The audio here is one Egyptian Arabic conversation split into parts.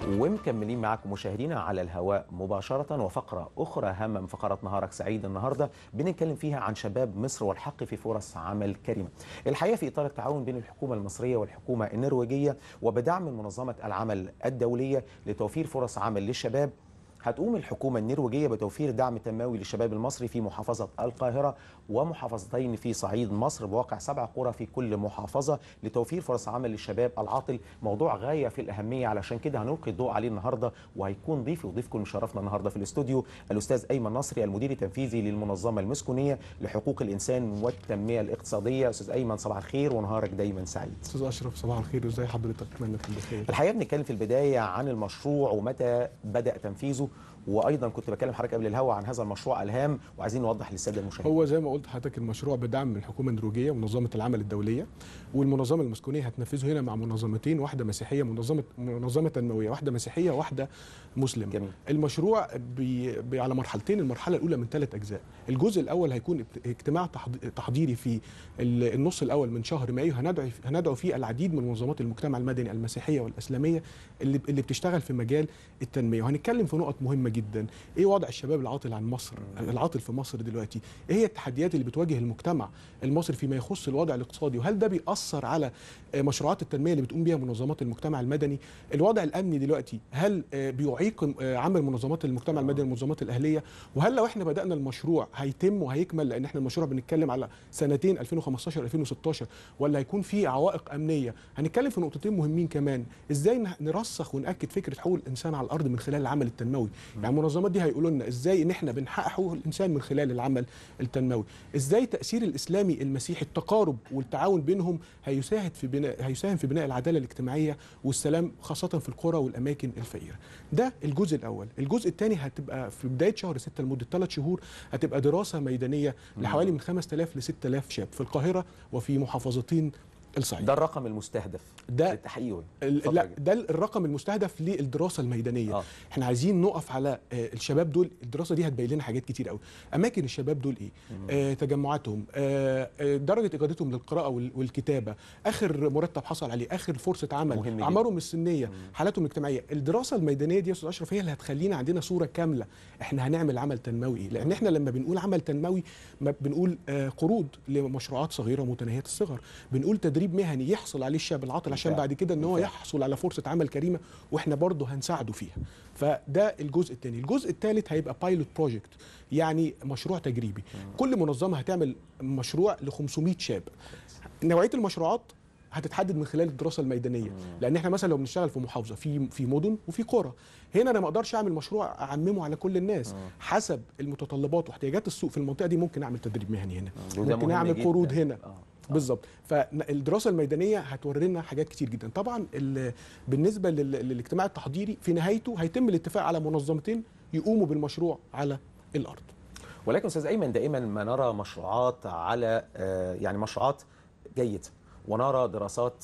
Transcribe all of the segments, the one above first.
ومكملين معكم مشاهدينا على الهواء مباشرة وفقرة أخرى هامة من فقرات نهارك سعيد النهاردة بنتكلم فيها عن شباب مصر والحق في فرص عمل كريمة الحقيقة في إطار التعاون بين الحكومة المصرية والحكومة النرويجية وبدعم من منظمة العمل الدولية لتوفير فرص عمل للشباب هتقوم الحكومة النرويجية بتوفير دعم تنموي للشباب المصري في محافظة القاهرة ومحافظتين في صعيد مصر بواقع سبع قرى في كل محافظة لتوفير فرص عمل للشباب العاطل موضوع غاية في الأهمية علشان كده هنلقي الضوء عليه النهاردة وهيكون ضيفي وضيفكم مشرفنا النهاردة في الاستوديو الأستاذ أيمن نصري المدير التنفيذي للمنظمة المسكونية لحقوق الإنسان والتنمية الاقتصادية أستاذ أيمن صباح الخير ونهارك دايما سعيد استاذ اشرف صباح الخير ازي حضرتك اتمنى تكون بخير الحقيقه بنتكلم في البدايه عن المشروع ومتى بدا تنفيذه وايضا كنت بكلم حضرتك قبل الهوا عن هذا المشروع الهام وعايزين نوضح للساده المشاهدين هو زي ما قلت لحضرتك المشروع بدعم من الحكومه النرويجيه ومنظمه العمل الدوليه والمنظمه المسكونيه هتنفذه هنا مع منظمتين واحده مسيحيه منظمه منظمه تنمويه واحده مسيحيه واحده مسلمه جميل. المشروع بي بي على مرحلتين المرحله الاولى من ثلاث اجزاء الجزء الاول هيكون اجتماع تحض- تحضيري في ال- النص الاول من شهر مايو هندعو هندعو فيه العديد من منظمات المجتمع المدني المسيحيه والاسلاميه اللي اللي بتشتغل في مجال التنميه وهنتكلم في نقط مهمه جدا ايه وضع الشباب العاطل عن مصر العاطل في مصر دلوقتي ايه هي التحديات اللي بتواجه المجتمع المصري فيما يخص الوضع الاقتصادي وهل ده بيأثر على آه، مشروعات التنميه اللي بتقوم بيها منظمات المجتمع المدني الوضع الامني دلوقتي هل آه، بيعيق آه، عمل منظمات المجتمع المدني والمنظمات الاهليه وهل لو احنا بدانا المشروع هيتم وهيكمل لان احنا المشروع بنتكلم على سنتين 2015 2016 ولا هيكون في عوائق امنيه هنتكلم في نقطتين مهمين كمان ازاي نه- نرسخ وناكد فكره حقوق الانسان على الارض من خلال العمل التنموي يعني المنظمات دي هيقولوا لنا ازاي ان احنا بنحقق حقوق الانسان من خلال العمل التنموي ازاي تاثير الاسلامي المسيحي التقارب والتعاون بينهم هيساعد في بناء هيساهم في بناء العداله الاجتماعيه والسلام خاصه في القرى والاماكن الفقيره ده الجزء الاول الجزء الثاني هتبقى في بدايه شهر 6 لمده 3 شهور هتبقى دراسه ميدانيه لحوالي من 5000 ل 6000 شاب في القاهره وفي محافظتين الصعيد ده الرقم المستهدف ده للتحقيق ال- اتفضل لا يا جدع. ده الرقم المستهدف للدراسه الميدانيه آه. آه. احنا عايزين نقف على آه، الشباب دول الدراسه دي هتبين لنا حاجات كتير قوي اماكن الشباب دول ايه آه تجمعاتهم آه آه، درجه اجادتهم للقراءه وال- والكتابه اخر مرتب حصل عليه اخر فرصه مهم عمل جداً. اعمارهم السنيه حالاتهم الاجتماعيه الدراسه الميدانيه دي يا استاذ اشرف هي اللي هتخلينا عندنا صوره كامله احنا هنعمل عمل تنموي ايه لان احنا لما بنقول عمل تنموي ما بنقول آه قروض لمشروعات صغيره متناهيه الصغر بنقول تدريب مهني يحصل عليه الشاب العاطل عشان بالفعل. بعد كده ان هو بالفعل. يحصل على فرصه عمل كريمه واحنا برضه هنساعده فيها فده الجزء الثاني الجزء الثالث هيبقى بايلوت بروجكت يعني مشروع تجريبي كل منظمه هتعمل مشروع ل 500 شاب نوعيه المشروعات هتتحدد من خلال الدراسه الميدانيه لان احنا مثلا لو بنشتغل في محافظه في في مدن وفي قرى هنا انا ما اقدرش اعمل مشروع اعممه على كل الناس حسب المتطلبات واحتياجات السوق في المنطقه دي ممكن اعمل تدريب مهني هنا وده ممكن مهم اعمل جداً. قروض هنا آه. بالظبط فالدراسه الميدانيه هتوري لنا حاجات كتير جدا طبعا ال- بالنسبه لل- للاجتماع التحضيري في نهايته هيتم الاتفاق على منظمتين يقوموا بالمشروع على الارض ولكن استاذ ايمن دائما ما نرى مشروعات على آه، يعني مشروعات جيده ونرى دراسات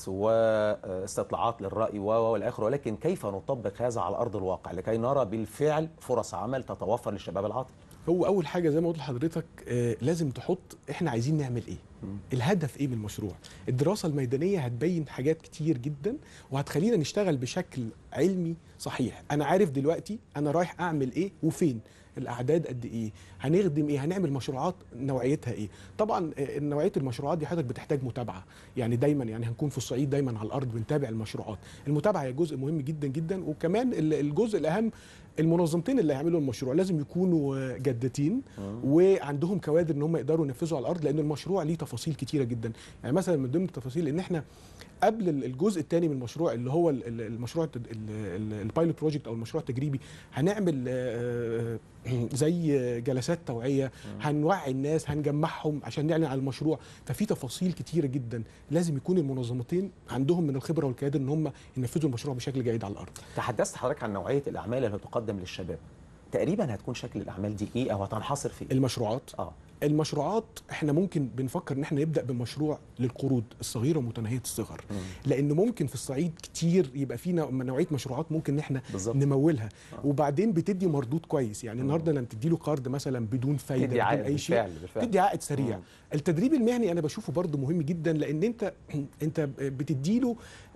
واستطلاعات للراي و و والى اخره ولكن كيف نطبق هذا على ارض الواقع لكي نرى بالفعل فرص عمل تتوفر للشباب العاطل هو اول حاجه زي ما قلت لحضرتك آه، لازم تحط احنا عايزين نعمل ايه الهدف ايه من المشروع الدراسه الميدانيه هتبين حاجات كتير جدا وهتخلينا نشتغل بشكل علمي صحيح انا عارف دلوقتي انا رايح اعمل ايه وفين الاعداد قد ايه هنخدم ايه هنعمل مشروعات نوعيتها ايه طبعا آه، نوعيه المشروعات دي حضرتك بتحتاج متابعه يعني دايما يعني هنكون في الصعيد دايما على الارض بنتابع المشروعات المتابعه هي جزء مهم جدا جدا وكمان ال- الجزء الاهم المنظمتين اللي هيعملوا المشروع لازم يكونوا آه، جداتين وعندهم كوادر ان هم يقدروا ينفذوا على الارض لان المشروع ليه تفاصيل كتيره جدا يعني مثلا من ضمن التفاصيل ان احنا قبل ال- الجزء الثاني من المشروع اللي هو ال- ال- المشروع التد- ال- ال- البايلوت بروجكت او المشروع التجريبي هنعمل آه، آه، زي جلسات توعيه هنوعي الناس هنجمعهم عشان نعلن عن المشروع ففي تفاصيل كتيره جدا لازم يكون المنظمتين عندهم من الخبره والكيادة ان هم ينفذوا المشروع بشكل جيد على الارض تحدثت حضرتك عن نوعيه الاعمال اللي تقدم للشباب تقريبا هتكون شكل الاعمال دي ايه او هتنحصر في ايه المشروعات اه المشروعات احنا ممكن بنفكر ان احنا نبدا بمشروع للقروض الصغيره ومتناهيه الصغر لان ممكن في الصعيد كتير يبقى في نوع- نوعيه مشروعات ممكن ان احنا بالظبط. نمولها وبعدين بتدي مردود كويس يعني النهارده لما تدي له قرض مثلا بدون فايده تدي بدون عائد اي شيء بالفعل بالفعل تدي عائد سريع مم. التدريب المهني انا بشوفه برضه مهم جدا لان انت انت بتدي له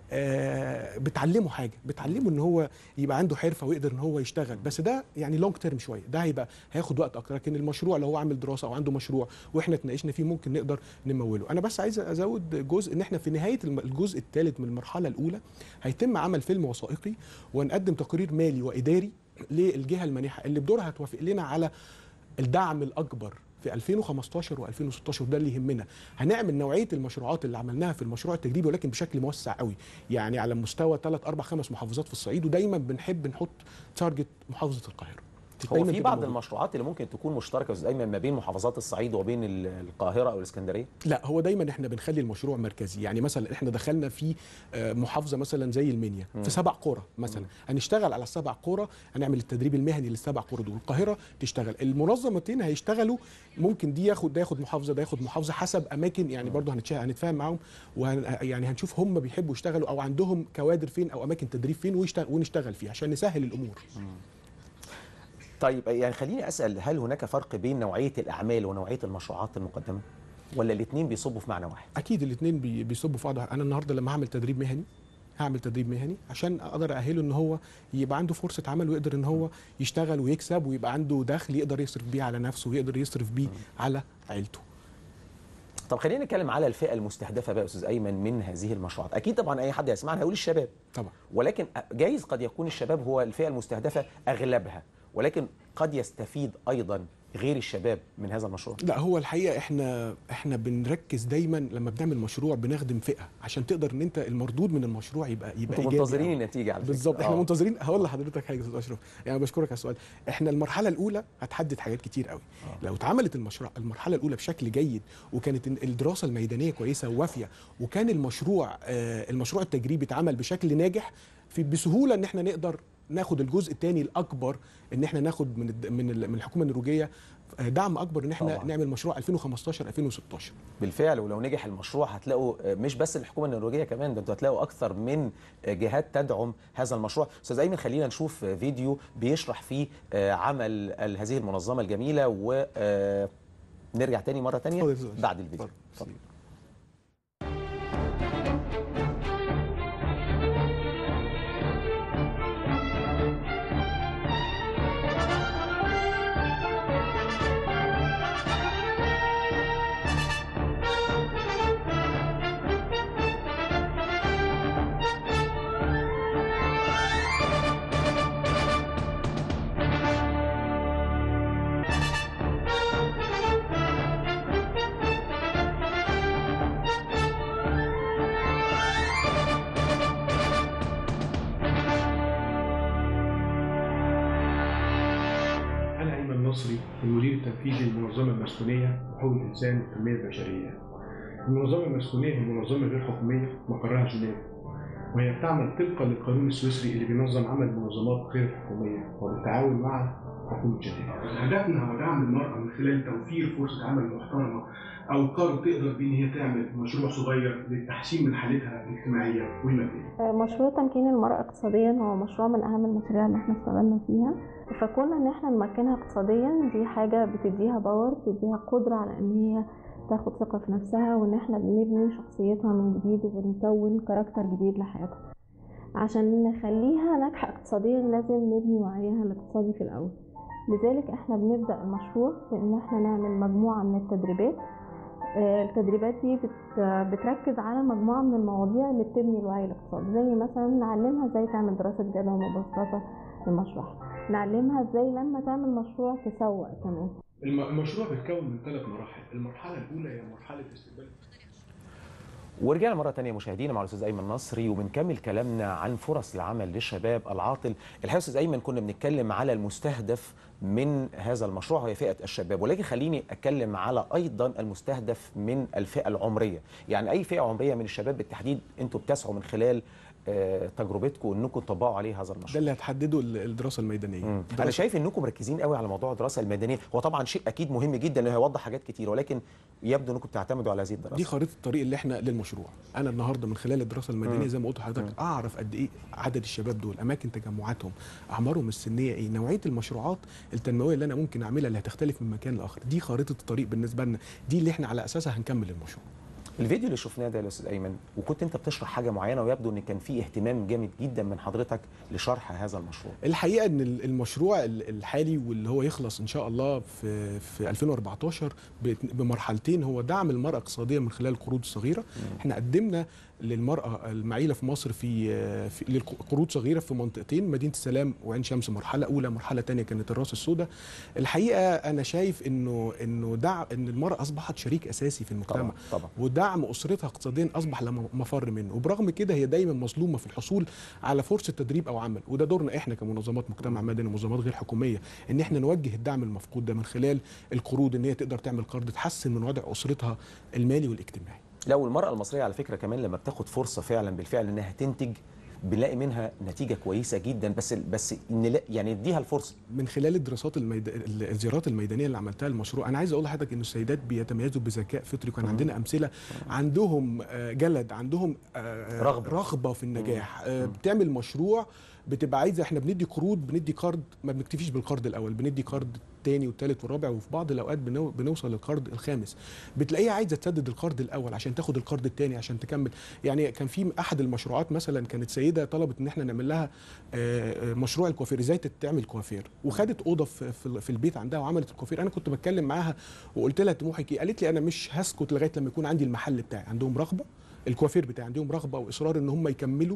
آه، بتعلمه حاجه بتعلمه ان هو يبقى عنده حرفه ويقدر ان هو يشتغل بس ده يعني لونج تيرم شويه ده هيبقى هياخد وقت اكتر لكن المشروع لو هو عامل دراسه او عنده مشروع واحنا اتناقشنا فيه ممكن نقدر نموله انا بس عايز ازود جزء ان احنا في نهايه الم- الجزء الثالث من المرحله الاولى هيتم عمل فيلم وثائقي ونقدم تقرير مالي واداري للجهه المانحه اللي بدورها هتوافق لنا على الدعم الاكبر في 2015 و2016 ده اللي يهمنا هنعمل نوعيه المشروعات اللي عملناها في المشروع التجريبي ولكن بشكل موسع قوي يعني على مستوى 3 4 5 محافظات في الصعيد ودايما بنحب نحط تارجت محافظه القاهره هو دايماً في تبقى بعض موجودة. المشروعات اللي ممكن تكون مشتركه يا استاذ ايمن ما بين محافظات الصعيد وبين ال- القاهره او الاسكندريه لا هو دايما احنا بنخلي المشروع مركزي يعني مثلا احنا دخلنا في آه، محافظه مثلا زي المنيا في سبع قرى مثلا هنشتغل على السبع قرى هنعمل التدريب المهني للسبع قرى دول القاهره تشتغل المنظمتين هيشتغلوا ممكن دي ياخد ده ياخد محافظه ده ياخد محافظه حسب اماكن يعني برضه هنتشا- هنتفاهم معاهم وهن يعني هنشوف هم بيحبوا يشتغلوا او عندهم كوادر فين او اماكن تدريب فين ويشتغل ونشتغل فيها عشان نسهل الامور طيب يعني خليني اسال هل هناك فرق بين نوعيه الاعمال ونوعيه المشروعات المقدمه ولا الاثنين بيصبوا في معنى واحد اكيد الاثنين بيصبوا في بعض انا النهارده لما هعمل تدريب مهني هعمل تدريب مهني عشان اقدر ااهله ان هو يبقى عنده فرصه عمل ويقدر ان هو يشتغل ويكسب ويبقى عنده دخل يقدر يصرف بيه على نفسه ويقدر يصرف بيه على عيلته طب خلينا نتكلم على الفئه المستهدفه بقى يا استاذ ايمن من هذه المشروعات اكيد طبعا اي حد هيسمعنا هيقول الشباب طبعا ولكن جايز قد يكون الشباب هو الفئه المستهدفه اغلبها ولكن قد يستفيد ايضا غير الشباب من هذا المشروع لا هو الحقيقه احنا احنا بنركز دايما لما بنعمل مشروع بنخدم فئه عشان تقدر ان انت المردود من المشروع يبقى يبقى انتوا إيجابي منتظرين أوي. النتيجه على فكرة. بالظبط احنا آه. منتظرين هقول لحضرتك حاجه يا استاذ اشرف يعني بشكرك على السؤال احنا المرحله الاولى هتحدد حاجات كتير قوي آه. لو اتعملت المشروع المرحله الاولى بشكل جيد وكانت الدراسه الميدانيه كويسه ووافيه وكان المشروع آه المشروع التجريبي اتعمل بشكل ناجح في بسهوله ان احنا نقدر ناخد الجزء الثاني الاكبر ان احنا ناخد من الد- من ال- من الحكومه النرويجيه آه، دعم اكبر ان احنا طبعاً. طبعا. نعمل مشروع 2015 2016 بالفعل ولو نجح المشروع هتلاقوا آه، مش بس الحكومه النرويجيه كمان ده انتوا هتلاقوا اكثر من آه، جهات تدعم هذا المشروع استاذ ايمن خلينا نشوف آه، فيديو بيشرح فيه آه، عمل ال- هذه المنظمه الجميله ونرجع تاني مره تانية اتفضل يا أستاذ. بعد الفيديو اتفضل. اتفضل. أنا أيمن نصري المدير التنفيذي للمنظمة المسكونية لحقوق الإنسان والتنمية البشرية. المنظمة المسكونية هي منظمة غير حكومية مقرها جنيف وهي بتعمل طبقا للقانون السويسري اللي بينظم عمل المنظمات غير الحكومية وبالتعاون مع حكومة جنيف. هدفنا هو دعم المرأة من خلال توفير فرصة عمل محترمة أو قرض تقدر بيه إن هي تعمل مشروع صغير للتحسين من حالتها الاجتماعية والمادية. مشروع تمكين المرأة اقتصاديا هو مشروع من أهم المشاريع اللي احنا اشتغلنا فيها فكون إن احنا نمكنها اقتصاديا دي حاجة بتديها باور بتديها قدرة على إن هي تاخد ثقة في نفسها وإن احنا بنبني شخصيتها من جديد وبنكون كاركتر جديد لحياتها عشان نخليها ناجحة اقتصاديا لازم نبني وعيها الاقتصادي في الأول لذلك احنا بنبدأ المشروع بإن احنا نعمل مجموعة من التدريبات آه، التدريبات دي بت- بتركز على مجموعة من المواضيع اللي بتبني الوعي الاقتصادي زي مثلا نعلمها ازاي تعمل دراسة جدوى مبسطة لمشروعها نعلمها ازاي لما تعمل مشروع تسوق كمان الم- المشروع بيتكون من ثلاث مراحل، المرحلة الأولى هي مرحلة استقبال ورجعنا مرة تانية مشاهدينا مع الأستاذ أيمن نصري وبنكمل كلامنا عن فرص العمل للشباب العاطل الحقيقة أستاذ أيمن كنا بنتكلم على المستهدف من هذا المشروع وهي فئة الشباب ولكن خليني أتكلم على أيضا المستهدف من الفئة العمرية يعني أي فئة عمرية من الشباب بالتحديد أنتوا بتسعوا من خلال آه، تجربتكم أنكم تطبقوا عليه هذا ده المشروع اللي هتحدده ال- الدراسه الميدانيه مم. الدراسة- انا شايف انكم مركزين قوي على موضوع الدراسه الميدانيه هو طبعا شيء اكيد مهم جدا لانه هيوضح حاجات كتير ولكن يبدو انكم بتعتمدوا على هذه الدراسه دي خريطه الطريق اللي احنا للمشروع انا النهارده من خلال الدراسه الميدانيه مم. زي ما قلت لحضرتك اعرف قد ايه عدد الشباب دول اماكن تجمعاتهم اعمارهم السنيه ايه نوعيه المشروعات التنمويه اللي انا ممكن اعملها اللي هتختلف من مكان لاخر دي خريطه الطريق بالنسبه لنا دي اللي احنا على اساسها هنكمل المشروع الفيديو اللي شفناه ده يا استاذ ايمن وكنت انت بتشرح حاجه معينه ويبدو ان كان في اهتمام جامد جدا من حضرتك لشرح هذا المشروع الحقيقه ان المشروع الحالي واللي هو يخلص ان شاء الله في في 2014 بمرحلتين هو دعم المراه اقتصاديا من خلال القروض الصغيره احنا قدمنا للمرأة المعيلة في مصر في, في قروض صغيرة في منطقتين مدينة السلام وعين شمس مرحلة أولى مرحلة ثانيه كانت الراس السوداء الحقيقة أنا شايف إنه إنه دعم إن المرأة أصبحت شريك أساسي في المجتمع طبعا طبعا ودعم أسرتها اقتصاديا أصبح لا مفر منه وبرغم كده هي دايما مظلومة في الحصول على فرصة تدريب أو عمل وده دورنا إحنا كمنظمات مجتمع مدني ومنظمات غير حكومية إن إحنا نوجه الدعم المفقود ده من خلال القروض إن هي تقدر تعمل قرض تحسن من وضع أسرتها المالي والاجتماعي لو المرأة المصرية على فكرة كمان لما بتاخد فرصة فعلا بالفعل انها تنتج بنلاقي منها نتيجه كويسه جدا بس بس ان يعني اديها الفرصه من خلال الدراسات الميد... الزيارات الميدانيه اللي عملتها المشروع انا عايز اقول لحضرتك ان السيدات بيتميزوا بذكاء فطري كان عندنا امثله عندهم جلد عندهم رغبه رغبه في النجاح بتعمل مشروع بتبقى عايزه احنا بندي قروض بندي قرض ما بنكتفيش بالقرض الاول بندي قرض الثاني والثالث والرابع وفي بعض الاوقات بنو بنوصل للقرض الخامس بتلاقيها عايزه تسدد القرض الاول عشان تاخد القرض الثاني عشان تكمل يعني كان في احد المشروعات مثلا كانت سيده طلبت ان احنا نعمل لها مشروع الكوافير ازاي تعمل كوافير وخدت اوضه في, في البيت عندها وعملت الكوافير انا كنت بتكلم معاها وقلت لها طموحك ايه قالت لي انا مش هسكت لغايه لما يكون عندي المحل بتاعي عندهم رغبه الكوافير بتاعي عندهم رغبه واصرار ان هم يكملوا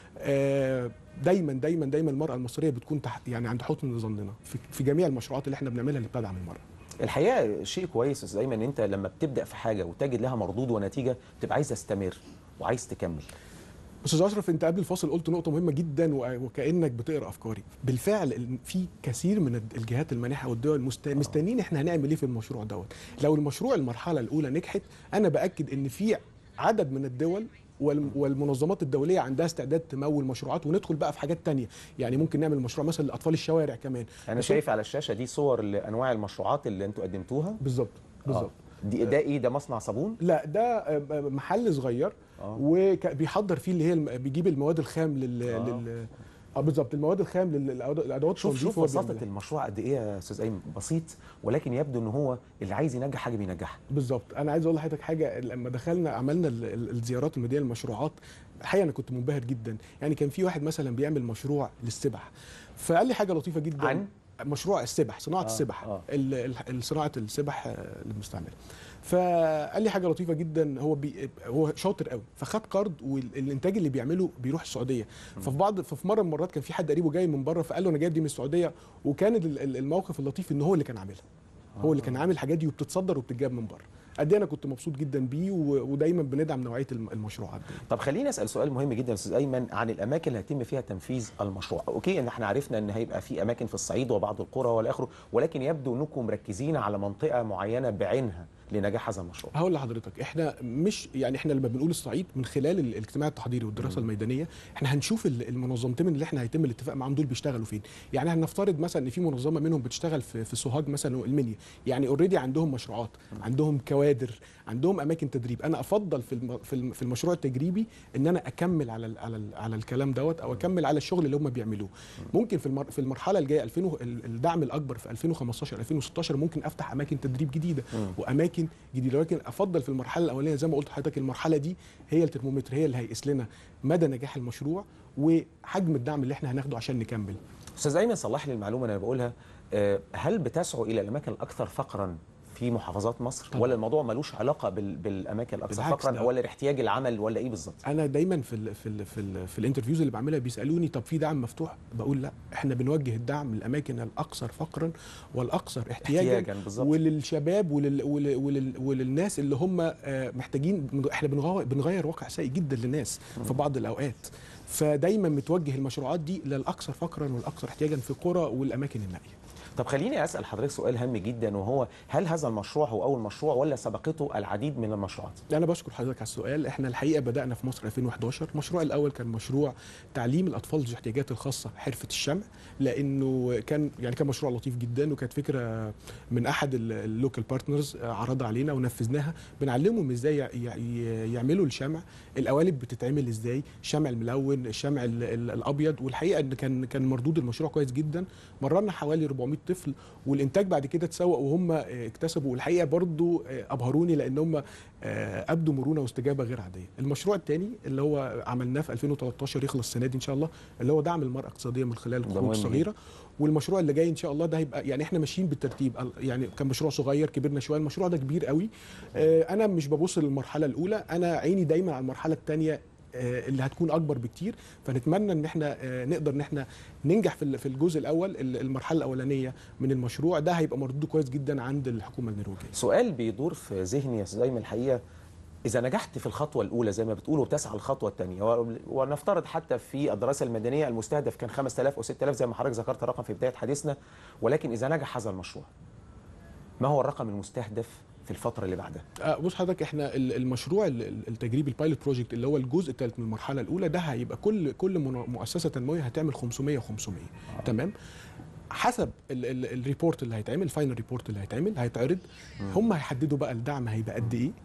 دايما دايما دايما المراه المصريه بتكون تحت يعني عند حسن ظننا في جميع المشروعات اللي احنا بنعملها اللي بتدعم المراه الحقيقه شيء كويس استاذ ايمن ان انت لما بتبدا في حاجه وتجد لها مردود ونتيجه بتبقى عايز تستمر وعايز تكمل استاذ اشرف انت قبل الفاصل قلت نقطه مهمه جدا وكانك بتقرا افكاري بالفعل في كثير من الجهات المانحه والدول مستنيين احنا هنعمل ايه في المشروع دوت لو المشروع المرحله الاولى نجحت انا باكد ان في عدد من الدول والمنظمات الدوليه عندها استعداد تمول مشروعات وندخل بقى في حاجات تانية يعني ممكن نعمل مشروع مثلا لاطفال الشوارع كمان انا شايف على الشاشه دي صور لانواع المشروعات اللي انتوا قدمتوها بالظبط بالظبط آه. دي ده ايه ده مصنع صابون لا ده محل صغير آه. وبيحضر فيه اللي هي بيجيب المواد الخام لل, آه. لل... اه بالظبط المواد الخام للادوات شوف شوف بساطه المشروع قد ايه يا استاذ ايمن بسيط ولكن يبدو ان هو اللي عايز ينجح حاجه بينجحها بالظبط انا عايز اقول لحضرتك حاجه لما دخلنا عملنا الزيارات الميدانيه للمشروعات الحقيقه انا كنت منبهر جدا يعني كان في واحد مثلا بيعمل مشروع للسبح فقال لي حاجه لطيفه جدا عن مشروع السبح صناعه آه السبح آه. صناعه السبح المستعمله فقال لي حاجه لطيفه جدا هو بي هو شاطر قوي فخد قرض والانتاج اللي بيعمله بيروح السعوديه ففي بعض ففي مره من المرات كان في حد قريبه جاي من بره فقال له انا جايب دي من السعوديه وكان الموقف اللطيف ان هو اللي كان عاملها هو اللي كان عامل الحاجات دي وبتتصدر وبتتجاب من بره قد ايه انا كنت مبسوط جدا بيه ودايما بندعم نوعيه المشروعات دي طب خليني اسال سؤال مهم جدا استاذ ايمن عن الاماكن اللي هيتم فيها تنفيذ المشروع اوكي ان احنا عرفنا ان هيبقى في اماكن في الصعيد وبعض القرى والى اخره ولكن يبدو انكم مركزين على منطقه معينه بعينها لنجاح هذا المشروع هقول لحضرتك احنا مش يعني احنا لما بنقول الصعيد من خلال الاجتماع التحضيري والدراسه م. الميدانيه احنا هنشوف المنظمتين اللي احنا هيتم الاتفاق معاهم دول بيشتغلوا فين يعني هنفترض مثلا ان في منظمه منهم بتشتغل في, في سوهاج مثلا والمنيا يعني اوريدي عندهم مشروعات م. عندهم كوادر عندهم اماكن تدريب انا افضل في في المشروع التجريبي ان انا اكمل على ال على ال على الكلام دوت او اكمل على الشغل اللي هم بيعملوه ممكن في المر في المرحله الجايه 2000 الدعم الاكبر في 2015 2016 ممكن افتح اماكن تدريب جديده م. واماكن جديده ولكن افضل في المرحله الاولانيه زي ما قلت لحضرتك المرحله دي هي الترمومتر هي اللي هيقيس لنا مدى نجاح المشروع وحجم الدعم اللي احنا هناخده عشان نكمل استاذ ايمن صلح لي المعلومه انا بقولها هل بتسعوا الى الاماكن الاكثر فقرا في محافظات مصر طبعا. ولا الموضوع ملوش علاقه بال... بالاماكن الاكثر فقرا ولا احتياج العمل ولا ايه بالظبط انا دايما في ال في ال في, ال في الانترفيوز اللي بعملها بيسالوني طب في دعم مفتوح بقول لا احنا بنوجه الدعم للاماكن الاكثر فقرا والاكثر احتياجا, احتياجا بالظبط وللشباب ولل ولل ولل وللناس اللي هم محتاجين احنا بنغير, بنغير واقع سيء جدا للناس في بعض الاوقات فدايما متوجه المشروعات دي للاكثر فقرا والاكثر احتياجا في قرى والاماكن النائيه طب خليني اسال حضرتك سؤال هام جدا وهو هل هذا المشروع هو اول مشروع ولا سبقته العديد من المشروعات؟ انا بشكر حضرتك على السؤال احنا الحقيقه بدانا في مصر 2011 المشروع الاول كان مشروع تعليم الاطفال ذوي الاحتياجات الخاصه حرفه الشمع لانه كان يعني كان مشروع لطيف جدا وكانت فكره من احد اللوكال بارتنرز عرضها علينا ونفذناها بنعلمهم ازاي يعملوا الشمع القوالب بتتعمل ازاي الشمع الملون الشمع الابيض والحقيقه ان كان كان مردود المشروع كويس جدا مرنا حوالي 400 الطفل والانتاج بعد كده اتسوق وهم آه، اكتسبوا والحقيقه برضو آه، ابهروني لان هم آه، ابدوا مرونه واستجابه غير عاديه المشروع الثاني اللي هو عملناه في 2013 يخلص السنه دي ان شاء الله اللي هو دعم المراه اقتصاديا من خلال ده الخطوط مهم الصغيره والمشروع اللي جاي ان شاء الله ده هيبقى يعني احنا ماشيين بالترتيب ال- يعني كان مشروع صغير كبرنا شويه المشروع ده كبير قوي آه، انا مش ببص للمرحله الاولى انا عيني دايما على المرحله الثانيه اللي هتكون اكبر بكتير فنتمنى ان احنا آه، نقدر ان احنا ننجح في ال- في الجزء الاول ال- المرحله الاولانيه من المشروع ده هيبقى مردوده كويس جدا عند الحكومه النرويجيه سؤال بيدور في ذهني يا استاذ ايمن الحقيقه اذا نجحت في الخطوه الاولى زي ما بتقول وبتسعى الخطوه الثانيه ونفترض حتى في الدراسه المدنيه المستهدف كان 5000 او 6000 زي ما حضرتك ذكرت الرقم في بدايه حديثنا ولكن اذا نجح هذا المشروع ما هو الرقم المستهدف في الفتره اللي بعدها آه، بص حضرتك احنا ال- المشروع ال- ال- التجريبي البايلوت بروجكت اللي هو الجزء الثالث من المرحله الاولى ده هيبقى كل كل من- مؤسسه تنمويه هتعمل 500 و500 تمام حسب ال- ال- الريبورت اللي هيتعمل الفاينل ريبورت اللي هيتعمل هيتعرض هم هيحددوا بقى الدعم هيبقى قد ايه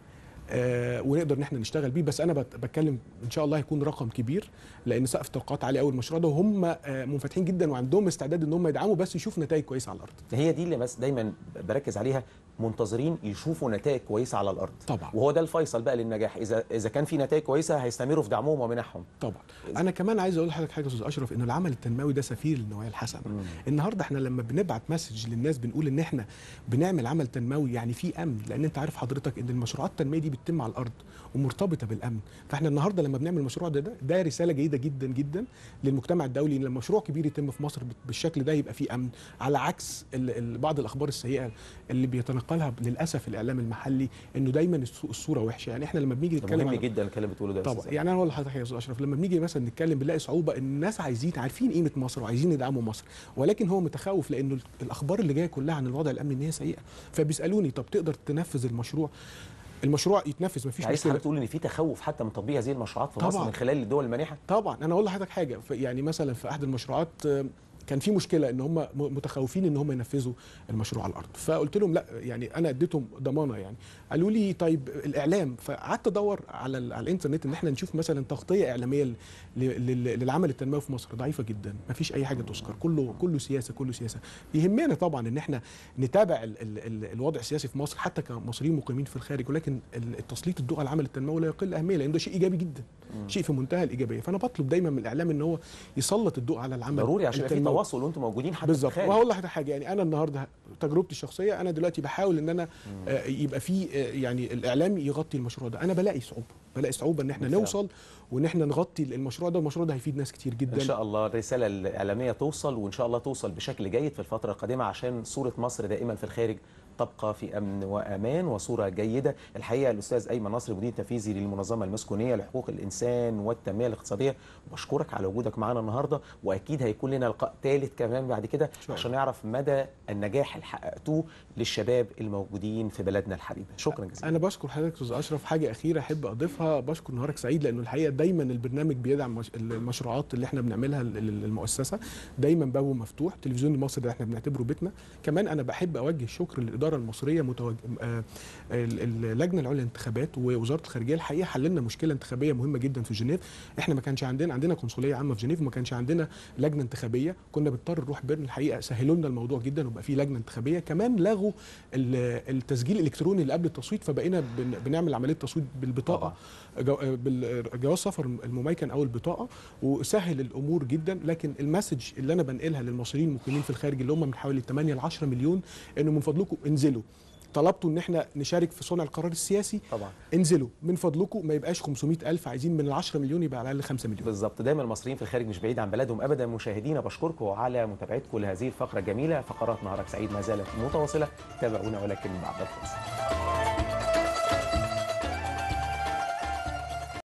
آه ونقدر ان احنا نشتغل بيه بس انا بت- بتكلم ان شاء الله هيكون رقم كبير لان سقف توقعات عالي قوي المشروع ده وهم آه منفتحين جدا وعندهم استعداد ان هم يدعموا بس يشوفوا نتائج كويسه على الارض هي دي اللي بس دايما بركز عليها منتظرين يشوفوا نتائج كويسه على الارض طبعا. وهو ده الفيصل بقى للنجاح اذا اذا كان في نتائج كويسه هيستمروا في دعمهم ومنحهم طبعا انا كمان عايز اقول لحضرتك حاجه يا استاذ اشرف ان العمل التنموي ده سفير للنوايا الحسنه مم. النهارده احنا لما بنبعت مسج للناس بنقول ان احنا بنعمل عمل تنموي يعني في امن لان انت عارف حضرتك ان المشروعات التنميه دي بتتم على الارض ومرتبطه بالامن فاحنا النهارده لما بنعمل المشروع ده ده, ده رساله جيده جدا جدا للمجتمع الدولي ان لما مشروع كبير يتم في مصر بالشكل ده يبقى فيه امن على عكس ال ال بعض الاخبار السيئه اللي بيتنقلها للاسف الاعلام المحلي انه دايما الص- الصوره وحشه يعني احنا لما بنيجي ده نتكلم مهم على جدا الكلام اللي بتقوله ده يا طبعا أستاذ يعني انا اقول لحضرتك يا استاذ اشرف لما بنيجي مثلا نتكلم بنلاقي صعوبه ان الناس عايزين عارفين قيمه مصر وعايزين يدعموا مصر ولكن هو متخوف لانه الاخبار اللي جايه كلها عن الوضع الامني ان هي سيئه فبيسالوني طب تقدر تنفذ المشروع المشروع يتنفذ مفيش عايز مشكله حضرتك تقول ان في تخوف حتى من تطبيق هذه المشروعات في مصر طبعاً. من خلال الدول المانحه طبعا انا اقول لحضرتك حاجه ف- يعني مثلا في احد المشروعات آه، كان في مشكله ان هم م- متخوفين ان هم ينفذوا المشروع على الارض فقلت لهم لا يعني انا اديتهم ضمانه يعني قالوا لي طيب الاعلام فقعدت ادور على ال- على الانترنت ان احنا نشوف مثلا تغطيه اعلاميه ل- ل- للعمل التنموي في مصر ضعيفه جدا ما فيش اي حاجه تذكر كله كله سياسه كله سياسه يهمنا طبعا ان احنا نتابع ال ال ال الوضع السياسي في مصر حتى كمصريين مقيمين في الخارج ولكن ال- التسليط الضوء على العمل التنموي لا يقل اهميه لان ده شيء ايجابي جدا شيء في منتهى الايجابيه فانا بطلب دايما من الاعلام ان هو يسلط الضوء على العمل ضروري عشان يبقى في التنموي. تواصل وانتم موجودين حتى بالظبط في الخارج. وهقول لحضرتك حاجه يعني انا النهارده تجربتي الشخصيه انا دلوقتي بحاول ان انا آه، يبقى في آه، يعني الاعلام يغطي المشروع ده انا بلاقي صعوبه بلاقي صعوبه ان احنا بالفعل. نوصل وان احنا نغطي المشروع ده المشروع ده هيفيد ناس كتير جدا ان شاء الله الرساله الاعلاميه توصل وان شاء الله توصل بشكل جيد في الفتره القادمه عشان صوره مصر دائما في الخارج تبقى في امن وامان وصوره جيده الحقيقه الاستاذ ايمن نصر مدير تنفيذي للمنظمه المسكونيه لحقوق الانسان والتنميه الاقتصاديه بشكرك على وجودك معنا النهارده واكيد هيكون لنا لقاء ثالث كمان بعد كده الله. عشان نعرف مدى النجاح اللي حققتوه للشباب الموجودين في بلدنا الحبيبه شكرا جزيلا انا بشكر حضرتك استاذ اشرف حاجه اخيره احب اضيفها بشكر نهارك سعيد لانه الحقيقه دايما البرنامج بيدعم مش- المشروعات اللي احنا بنعملها لل- للمؤسسه دايما بابه مفتوح تلفزيون مصر ده احنا بنعتبره بيتنا كمان انا بحب اوجه الشكر للاداره المصريه متوج... آه، ال- اللجنه العليا للانتخابات ووزاره الخارجيه الحقيقه حللنا مشكله انتخابيه مهمه جدا في جنيف احنا ما كانش عندنا عندنا قنصليه عامه في جنيف وما كانش عندنا لجنه انتخابيه كنا بنضطر نروح بيرن الحقيقه سهلوا لنا الموضوع جدا وبقى في لجنه انتخابيه كمان لغوا ال- التسجيل الالكتروني اللي قبل التصويت فبقينا بن- بنعمل عمليه تصويت بالبطاقه جو- بالجواز سفر المميكن او البطاقه وسهل الامور جدا لكن المسج اللي انا بنقلها للمصريين المقيمين في الخارج اللي هم من حوالي 8 ل 10 مليون انه من فضلكم انزلوا طلبتوا ان احنا نشارك في صنع القرار السياسي طبعا انزلوا من فضلكم ما يبقاش 500 ألف عايزين من ال 10 مليون يبقى على الأقل 5 مليون بالظبط دايما المصريين في الخارج مش بعيد عن بلدهم ابدا مشاهدينا بشكركم على متابعتكم لهذه الفقره الجميله فقرات نهارك سعيد ما زالت متواصله تابعونا ولكن بعد الفاصل